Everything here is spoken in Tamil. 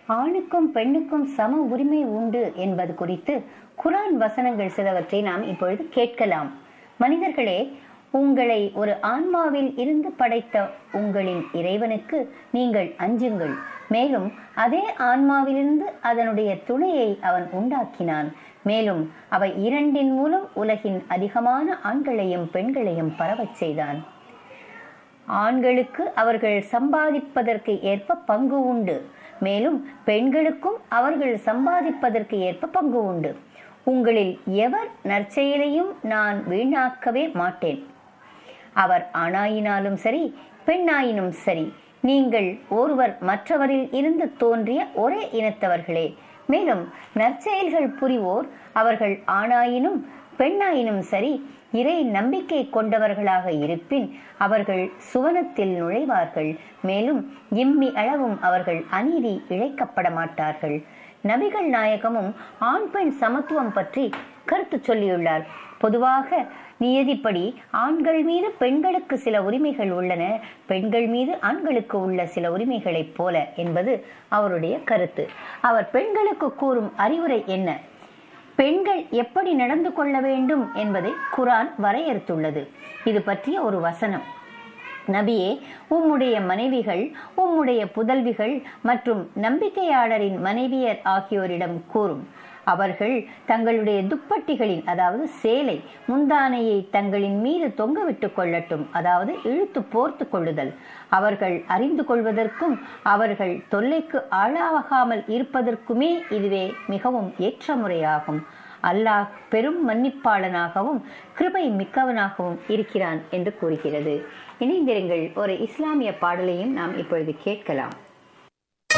ஆணுக்கும் பெண்ணுக்கும் சம உரிமை உண்டு என்பது குறித்து குரான் வசனங்கள் சிலவற்றை நாம் இப்பொழுது கேட்கலாம் மனிதர்களே உங்களை ஒரு ஆன்மாவில் இருந்து படைத்த உங்களின் இறைவனுக்கு நீங்கள் அஞ்சுங்கள் மேலும் அதே ஆன்மாவிலிருந்து அதனுடைய துணையை அவன் உண்டாக்கினான் மேலும் அவை இரண்டின் மூலம் உலகின் அதிகமான ஆண்களையும் பெண்களையும் பரவச் செய்தான் ஆண்களுக்கு அவர்கள் சம்பாதிப்பதற்கு ஏற்ப பங்கு உண்டு மேலும் பெண்களுக்கும் அவர்கள் சம்பாதிப்பதற்கு ஏற்ப பங்கு உண்டு உங்களில் எவர் நற்செயலையும் நான் வீணாக்கவே மாட்டேன் அவர் ஆணாயினாலும் சரி பெண்ணாயினும் சரி நீங்கள் ஒருவர் மற்றவரில் இருந்து தோன்றிய ஒரே இனத்தவர்களே மேலும் நற்செயல்கள் புரிவோர் அவர்கள் ஆணாயினும் பெண்ணாயினும் சரி இறை நம்பிக்கை கொண்டவர்களாக இருப்பின் அவர்கள் சுவனத்தில் நுழைவார்கள் மேலும் இம்மி அளவும் அவர்கள் அநீதி இழைக்கப்பட மாட்டார்கள் நபிகள் நாயகமும் ஆண் பெண் சமத்துவம் பற்றி கருத்து சொல்லியுள்ளார் பொதுவாக நியதிப்படி ஆண்கள் மீது பெண்களுக்கு சில உரிமைகள் உள்ளன பெண்கள் மீது ஆண்களுக்கு உள்ள சில உரிமைகளைப் போல என்பது அவருடைய கருத்து அவர் பெண்களுக்கு கூறும் அறிவுரை என்ன பெண்கள் எப்படி நடந்து கொள்ள வேண்டும் என்பதை குரான் வரையறுத்துள்ளது இது பற்றிய ஒரு வசனம் நபியே உம்முடைய மனைவிகள் உம்முடைய புதல்விகள் மற்றும் நம்பிக்கையாளரின் மனைவியர் ஆகியோரிடம் கூறும் அவர்கள் தங்களுடைய துப்பட்டிகளின் அதாவது சேலை முந்தானையை தங்களின் மீது தொங்கவிட்டு கொள்ளட்டும் அதாவது இழுத்து போர்த்து கொள்ளுதல் அவர்கள் அறிந்து கொள்வதற்கும் அவர்கள் தொல்லைக்கு ஆளாகாமல் இருப்பதற்குமே இதுவே மிகவும் ஏற்ற முறையாகும் அல்லாஹ் பெரும் மன்னிப்பாளனாகவும் கிருபை மிக்கவனாகவும் இருக்கிறான் என்று கூறுகிறது இணைந்திருங்கள் ஒரு இஸ்லாமிய பாடலையும் நாம் இப்பொழுது கேட்கலாம்